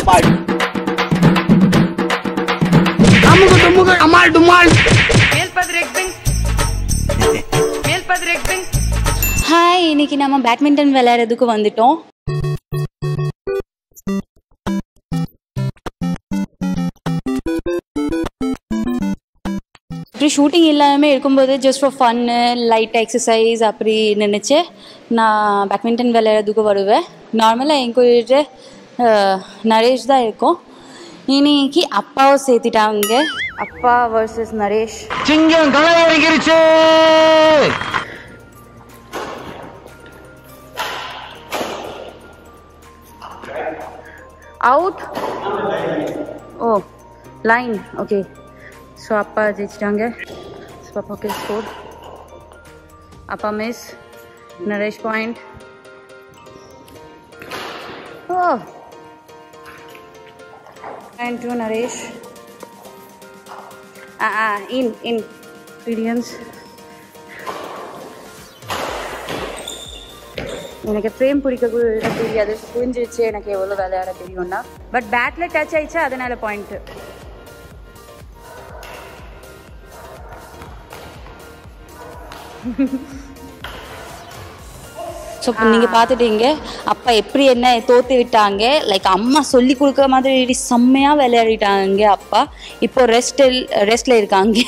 அப்பால் அமுகு டுமுகு அமால் டுமால் ஹாய் இன்னைக்கு நம்ம பேட்மிண்டன் விளையாடுறதுக்கு வந்துட்டோம் இப்படி ஷூட்டிங் எல்லாமே இருக்கும்போது ஜஸ்ட் ஃபார் ஃபன்னு லைட் எக்ஸசைஸ் அப்படி நினச்சி நான் பேட்மிண்டன் விளையாடுறதுக்கு வருவேன் நார்மலாக என் கூட நரேஷ் தான் இருக்கும் இன்னைக்கு அப்பாவை சேர்த்துட்டாங்க அப்பா வர்சஸ் நரேஷ் சிங்கம் களை இறங்கிருச்சு out of line okay so அப்பா ஜெயிச்சிட்டாங்க ஸோ அப்பாவுக்கு ஸ்கோர் அப்பா miss Naresh point oh point to Naresh ah ah in in experience எனக்கு ஃப்ரேம் பிடிக்க கூட தெரியாது புரிஞ்சிருச்சு எனக்கு எவ்வளோ விளையாட தெரியும்னா பட் பேட்ல டச் ஆயிடுச்சு அதனால பாயிண்ட் ஸோ இப்போ நீங்கள் பார்த்துட்டீங்க அப்பா எப்படி என்ன தோத்து விட்டாங்க லைக் அம்மா சொல்லி கொடுக்குற மாதிரி செம்மையாக விளையாடிட்டாங்க அப்பா இப்போ ரெஸ்ட் ரெஸ்ட்டில் இருக்காங்க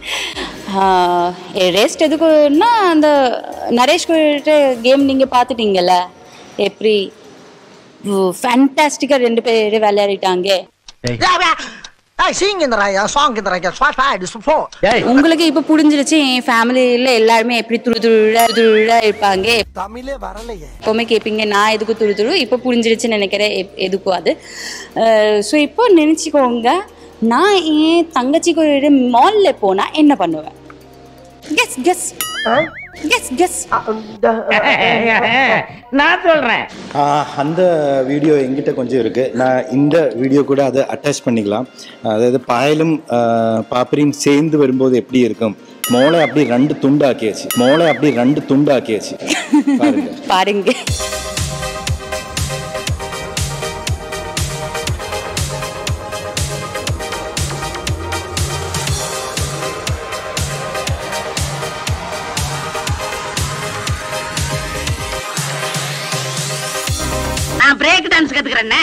ரெஸ்ட் எதுக்குன்னா அந்த நரேஷ் கிட்ட கேம் நீங்கள் பார்த்துட்டீங்கல்ல எப்படி ஃபேண்டாஸ்டிக்காக ரெண்டு பேர் விளையாடிட்டாங்க உங்களுக்கு இப்போ புரிஞ்சிருச்சு என் ஃபேமிலியில் எல்லாருமே எப்படி துரு துருடா துருடா இருப்பாங்க தமிழே வரலையே எப்போவுமே கேட்பீங்க நான் எதுக்கு துரு துரு இப்போ புரிஞ்சிருச்சுன்னு நினைக்கிறேன் எப்- எதுக்கும் அது ஸோ இப்போ நினச்சிக்கோங்க நான் என் தங்கச்சி கூட மாலில் போனால் என்ன பண்ணுவேன் கெஸ் கெஸ் கெஸ் கெஸ் நான் சொல்றேன் ஆஹ், அந்த வீடியோ எங்கிட்ட கொஞ்சம் இருக்கு நான் இந்த வீடியோ கூட அதை அட்டாச் பண்ணிக்கலாம் அதாவது பாயலும் ஆஹ், பாப்பரியும் சேர்ந்து வரும்போது எப்படி இருக்கும் மோளை அப்படி ரெண்டு துண்டாக்கியாச்சு மோளை அப்படி ரெண்டு துண்டாக்கியாச்சு பாருங்க பாருங்க நான் பிரேக் டான்ஸ் கத்துக்கிறேன்னே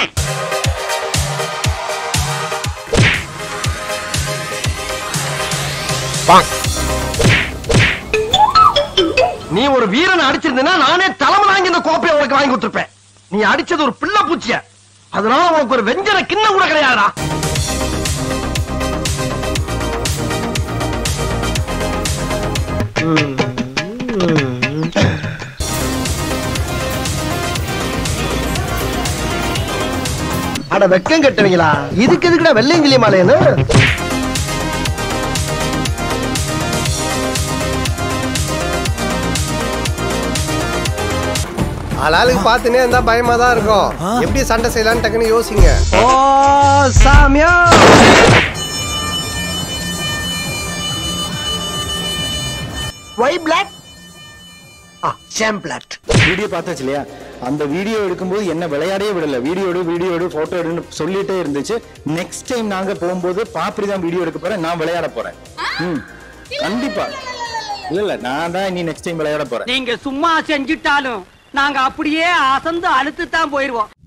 நீ ஒரு வீரனை அடிச்சிருந்தா நானே தலைமை வாங்கி இந்த கோப்பையை உனக்கு வாங்கி கொடுத்துருப்பேன் நீ அடிச்சது ஒரு பிள்ளை பூச்சிய அதனால உனக்கு ஒரு வெஞ்சன கிண்ணம் கூட கிடையாதா அட வெக்கம் கட்டுவீங்களா இதுக்கு எதுக்குடா வெள்ளையங்கிலி மாலையன்னு ஆளாளுக்கு பார்த்துனே இருந்தா பயமா தான் இருக்கும் எப்படி சண்டை செய்யலாம்னு டக்குன்னு யோசிங்க ஓ சாமியா why block same block video பார்த்தாச்சு இல்லையா அந்த வீடியோ எடுக்கும்போது என்ன விளையாடவே விடல வீடியோ எடு வீடியோ எடு போட்டோ எடுன்னு சொல்லிட்டே இருந்துச்சு நெக்ஸ்ட் டைம் நாங்க போகும்போது பாப்பரி தான் வீடியோ எடுக்க போறேன் நான் விளையாட போறேன் ம் கண்டிப்பா இல்ல இல்ல நான் தான் இனி நெக்ஸ்ட் டைம் விளையாட போறேன் நீங்க சும்மா செஞ்சுட்டாலும் நாங்க அப்படியே அசந்து அழுத்து தான் போயிருவோம்